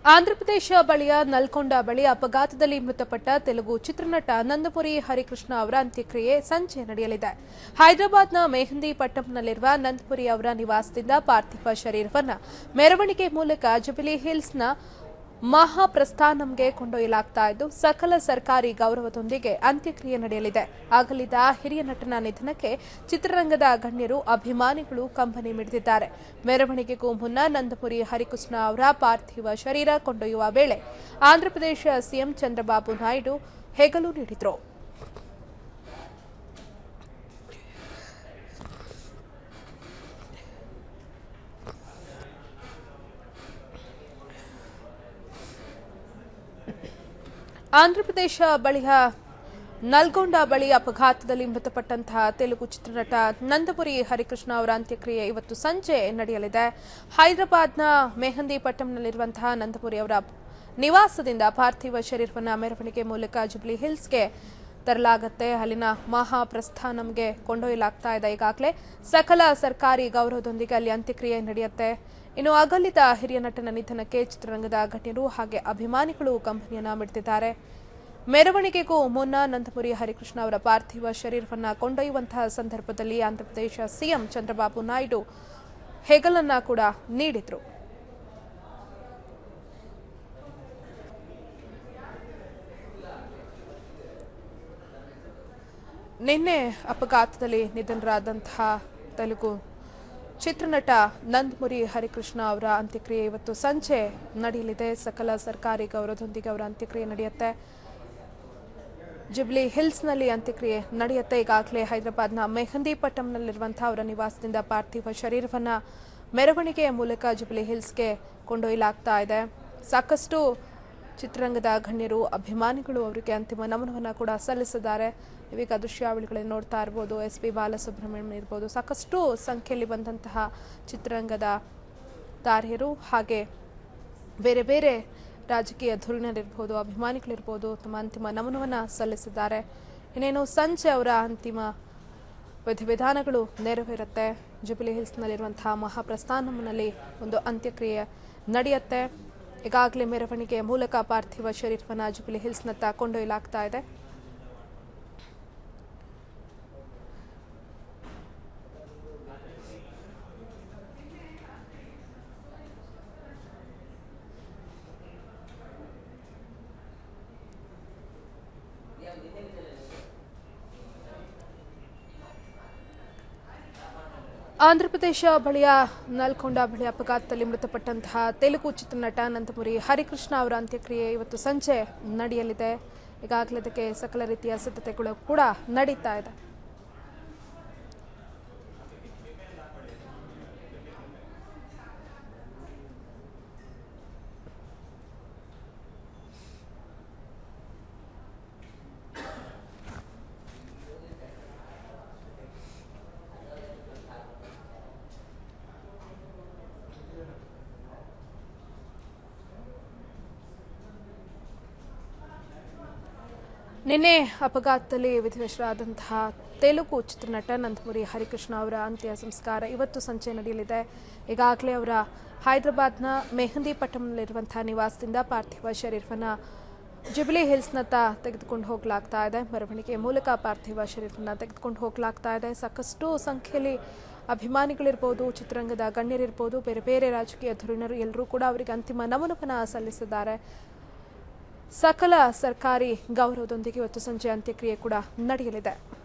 ಆಂಧ್ರಪ್ರದೇಶ ಬಳಿಯ ನಲ್ಕೊಂಡ ಬಳಿ ಅಪಘಾತದಲ್ಲಿ ಮೃತಪಟ್ಟ ತೆಲುಗು ಚಿತ್ರನಟ ನಂದಪುರಿ ಹರಿಕೃಷ್ಣ ಅವರ ಅಂತ್ಯಕ್ರಿಯೆ ಸಂಜೆ ನಡೆಯಲಿದೆ ಹೈದರಾಬಾದ್ನ ಮೆಹಂದಿ ಪಟ್ಟಂನಲ್ಲಿರುವ ನಂದಪುರಿ ಅವರ ನಿವಾಸದಿಂದ ಪಾರ್ಥಿವ ಶರೀರವನ್ನು ಮೆರವಣಿಗೆ ಮೂಲಕ ಜುಬಿಲಿ ಹಿಲ್ಸ್ನ ಮಹಾಪ್ರಸ್ಥಾನಂಗೆ ಕೊಂಡೊಯ್ಯಲಾಗ್ತಾ ಇದ್ದು ಸಕಲ ಸರ್ಕಾರಿ ಗೌರವದೊಂದಿಗೆ ಅಂತ್ಯಕ್ರಿಯೆ ನಡೆಯಲಿದೆ ಅಗಲಿದ ಹಿರಿಯ ನಟನ ನಿಧನಕ್ಕೆ ಚಿತ್ರರಂಗದ ಗಣ್ಯರು ಅಭಿಮಾನಿಗಳು ಕಂಬನಿ ಮಿಡಿದಿದ್ದಾರೆ ಮೆರವಣಿಗೆಗೂ ಮುನ್ನ ನಂದಪುರಿ ಹರಿಕೃಷ್ಣ ಅವರ ಪಾರ್ಥಿವ ಶರೀರ ಕೊಂಡೊಯ್ಯುವ ವೇಳೆ ಆಂಧ್ರಪ್ರದೇಶ ಸಿಎಂ ಚಂದ್ರಬಾಬು ನಾಯ್ಡು ಹೆಗಲು ನೀಡಿದರು ಆಂಧ್ರಪ್ರದೇಶ ಬಳಿಯ ನಲ್ಗೊಂಡ ಬಳಿ ಅಪಘಾತದಲ್ಲಿ ಮೃತಪಟ್ಟಂತಹ ತೆಲುಗು ಚಿತ್ರನಟ ನಂದಪುರಿ ಹರಿಕೃಷ್ಣ ಅವರ ಅಂತ್ಯಕ್ರಿಯೆ ಇವತ್ತು ಸಂಜೆ ನಡೆಯಲಿದೆ ಹೈದರಾಬಾದ್ನ ಮೆಹಂದಿ ಪಟ್ಟಂನಲ್ಲಿರುವಂತಹ ನಂದಪುರಿ ಅವರ ನಿವಾಸದಿಂದ ಪಾರ್ಥಿವ ಶರೀರವನ್ನು ಮೆರವಣಿಗೆ ಮೂಲಕ ಜುಬ್ಲಿ ಹಿಲ್ಸ್ಗೆ ತರಲಾಗತ್ತೆ ಅಲ್ಲಿನ ಮಹಾಪ್ರಸ್ಥಾನಂಗೆ ಕೊಂಡೊಯ್ಯಲಾಗ್ತಾ ಇದೆ ಈಗಾಗಲೇ ಸಕಲ ಸರ್ಕಾರಿ ಗೌರವದೊಂದಿಗೆ ಅಲ್ಲಿ ಅಂತ್ಯಕ್ರಿಯೆ ನಡೆಯುತ್ತೆ ಇನ್ನು ಅಗಲಿದ ಹಿರಿಯ ನಟನ ನಿಧನಕ್ಕೆ ಚಿತ್ರರಂಗದ ಗಣ್ಯರು ಹಾಗೆ ಅಭಿಮಾನಿಗಳು ಕಂಪನಿಯನ್ನ ಮಿಡ್ತಿದ್ದಾರೆ ಮೆರವಣಿಗೆಗೂ ಮುನ್ನ ನಂದಪುರಿ ಹರಿಕೃಷ್ಣ ಅವರ ಪಾರ್ಥಿವ ಶರೀರವನ್ನ ಕೊಂಡೊಯ್ಯುವಂತಹ ಸಂದರ್ಭದಲ್ಲಿ ಆಂಧ್ರಪ್ರದೇಶ ಸಿಎಂ ಚಂದ್ರಬಾಬು ನಾಯ್ಡು ಹೆಗಲನ್ನ ಕೂಡ ನೀಡಿದ್ರು ನಿನ್ನೆ ಅಪಘಾತದಲ್ಲಿ ನಿಧನರಾದಂತಹ ತೆಲುಗು ಚಿತ್ರನಟ ನಂದಮುರಿ ಹರಿಕೃಷ್ಣ ಅವರ ಅಂತ್ಯಕ್ರಿಯೆ ಇವತ್ತು ಸಂಜೆ ನಡೆಯಲಿದೆ ಸಕಲ ಸರ್ಕಾರಿ ಗೌರವದೊಂದಿಗೆ ಅವರ ಅಂತ್ಯಕ್ರಿಯೆ ನಡೆಯುತ್ತೆ ಜುಬ್ಲಿ ಹಿಲ್ಸ್ನಲ್ಲಿ ಅಂತ್ಯಕ್ರಿಯೆ ನಡೆಯುತ್ತೆ ಈಗಾಗಲೇ ಹೈದರಾಬಾದ್ನ ಮೆಹಂದಿ ಪಟ್ಟಂನಲ್ಲಿರುವಂತಹ ಅವರ ನಿವಾಸದಿಂದ ಪಾರ್ಥಿವ ಶರೀರವನ್ನ ಮೆರವಣಿಗೆಯ ಮೂಲಕ ಜುಬ್ಲಿ ಹಿಲ್ಸ್ಗೆ ಕೊಂಡೊಯ್ಯಲಾಗ್ತಾ ಇದೆ ಸಾಕಷ್ಟು ಚಿತ್ರರಂಗದ ಗಣ್ಯರು ಅಭಿಮಾನಿಗಳು ಅವರಿಗೆ ಅಂತಿಮ ನಮನವನ್ನು ಕೂಡ ಸಲ್ಲಿಸಿದ್ದಾರೆ ಇವೀಗ ದೃಶ್ಯಾವಳಿಗಳನ್ನು ನೋಡ್ತಾ ಇರ್ಬೋದು ಎಸ್ ಪಿ ಬಾಲಸುಬ್ರಹ್ಮಣ್ಯಂ ಇರ್ಬೋದು ಸಾಕಷ್ಟು ಸಂಖ್ಯೆಯಲ್ಲಿ ಬಂದಂತಹ ಚಿತ್ರರಂಗದ ತಾರೆಯರು ಹಾಗೆ ಬೇರೆ ಬೇರೆ ರಾಜಕೀಯ ಧುರೀಣರಿರ್ಬೋದು ಅಭಿಮಾನಿಗಳಿರ್ಬೋದು ತಮ್ಮ ಅಂತಿಮ ನಮನವನ್ನು ಸಲ್ಲಿಸಿದ್ದಾರೆ ಇನ್ನೇನು ಸಂಜೆ ಅವರ ಅಂತಿಮ ವಿಧಿವಿಧಾನಗಳು ನೆರವೇರುತ್ತೆ ಜುಬಿಲಿ ಹಿಲ್ಸ್ನಲ್ಲಿರುವಂತಹ ಮಹಾಪ್ರಸ್ಥಾನಂನಲ್ಲಿ ಒಂದು ಅಂತ್ಯಕ್ರಿಯೆ ನಡೆಯುತ್ತೆ ಈಗಾಗಲೇ ಮೆರವಣಿಗೆಯ ಮೂಲಕ ಪಾರ್ಥಿವ ಶರೀರವನ್ನು ಜುಬಿಲಿ ಹಿಲ್ಸ್ನತ್ತ ಕೊಂಡೊಯ್ಯಲಾಗ್ತಾ ಇದೆ ಆಂಧ್ರಪ್ರದೇಶ ಬಳಿಯ ನಲ್ಕೊಂಡ ಬಳಿ ಅಪಘಾತದಲ್ಲಿ ಮೃತಪಟ್ಟಂತಹ ತೆಲುಗು ಚಿತ್ರನಟ ನಂದಮುರಿ ಹರಿಕೃಷ್ಣ ಅವರ ಅಂತ್ಯಕ್ರಿಯೆ ಇವತ್ತು ಸಂಜೆ ನಡೆಯಲಿದೆ ಈಗಾಗಲೇ ಅದಕ್ಕೆ ಸಕಲ ರೀತಿಯ ಸಿದ್ಧತೆಗಳು ಕೂಡ ನಡೀತಾ ಇದೆ ನಿನ್ನೆ ಅಪಘಾತದಲ್ಲಿ ವಿಧಿವಶರಾದಂತಹ ತೆಲುಗು ಚಿತ್ರನಟ ನಂದಮುರಿ ಹರಿಕೃಷ್ಣ ಅವರ ಅಂತ್ಯ ಸಂಸ್ಕಾರ ಇವತ್ತು ಸಂಜೆ ನಡೆಯಲಿದೆ ಈಗಾಗಲೇ ಅವರ ಹೈದರಾಬಾದ್ನ ಮೆಹಂದಿ ಪಟ್ಟಂನಲ್ಲಿರುವಂತಹ ನಿವಾಸದಿಂದ ಪಾರ್ಥಿವ ಶರೀರವನ್ನು ಜುಬಿಲಿ ಹಿಲ್ಸ್ನತ್ತ ತೆಗೆದುಕೊಂಡು ಹೋಗಲಾಗ್ತಾ ಇದೆ ಮೆರವಣಿಗೆ ಮೂಲಕ ಪಾರ್ಥಿವ ಶರೀರವನ್ನು ತೆಗೆದುಕೊಂಡು ಹೋಗಲಾಗ್ತಾ ಇದೆ ಸಾಕಷ್ಟು ಸಂಖ್ಯೆಯಲ್ಲಿ ಅಭಿಮಾನಿಗಳಿರ್ಬೋದು ಚಿತ್ರರಂಗದ ಗಣ್ಯರಿರ್ಬೋದು ಬೇರೆ ಬೇರೆ ರಾಜಕೀಯ ಧುರೀಣರು ಎಲ್ಲರೂ ಕೂಡ ಅವರಿಗೆ ಅಂತಿಮ ನಮನವನ್ನು ಸಲ್ಲಿಸಿದ್ದಾರೆ ಸಕಲ ಸರ್ಕಾರಿ ಗೌರವದೊಂದಿಗೆ ಇವತ್ತು ಸಂಜೆ ಅಂತ್ಯಕ್ರಿಯೆ ಕೂಡ ನಡೆಯಲಿದೆ